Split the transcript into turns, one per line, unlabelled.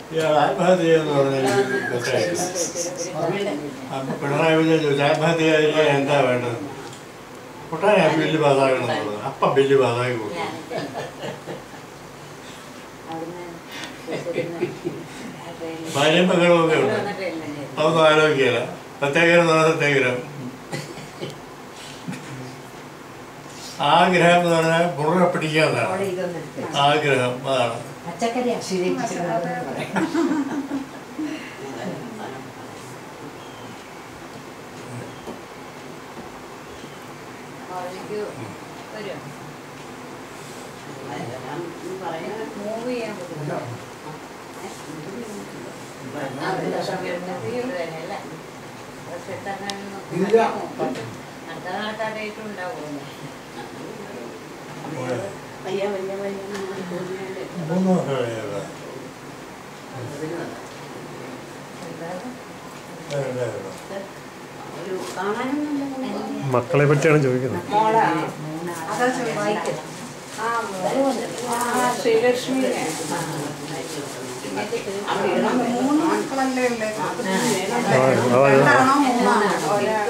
ഇയാൾ ആത്മഹത്യ ചെയ്യുമെന്ന് പറഞ്ഞാൽ തെറ്റായിരുന്നു അപ്പൊ പിണറായി വിജയൻ ചോദിച്ചു ആത്മഹത്യ ചെയ്യാൻ എന്താ വേണ്ടത് പൊട്ടാനെ ആ ബില്ല് പാസ്സാകണം എന്നുള്ളത് അപ്പം ബില്ല് പാസ്സാക്കി കൊടുക്കും ഭാര്യയും മകളും ഒക്കെ ഉണ്ട് അതൊന്നും ആലോചിക്കില്ല സത്യാഗ്രഹം എന്ന് പറഞ്ഞാൽ സത്യാഗ്രഹം ആഗ്രഹം എന്ന് പറഞ്ഞാൽ മുറുകെ പിടിക്കാന്നാണ് ആഗ്രഹം അതാണ്
പച്ചക്കറി അക്ഷരീകരിച്ചിട്ടുണ്ടെന്ന് പറയാം
മൂവ് ചെയ്യാൻ പറ്റുമോ അടുത്ത നടക്കാതായിട്ടും ഉണ്ടാവുമല്ലോ
വയ്യ വയ്യ വയ്യ
മൂന്ന് മക്കളെ
ഒരു കാണാനൊന്നും
മക്കളെ പറ്റിയാണ് ചോദിക്കുന്നത്
മോളെ അതാ വായിക്കും ആ മോള് ആ ശ്രീലക്ഷ്മി മൂന്ന് മക്കളല്ലേ ഉള്ളത്
ആ, ആ,
രണ്ടാണോ മൂന്നാണോ ഒരാ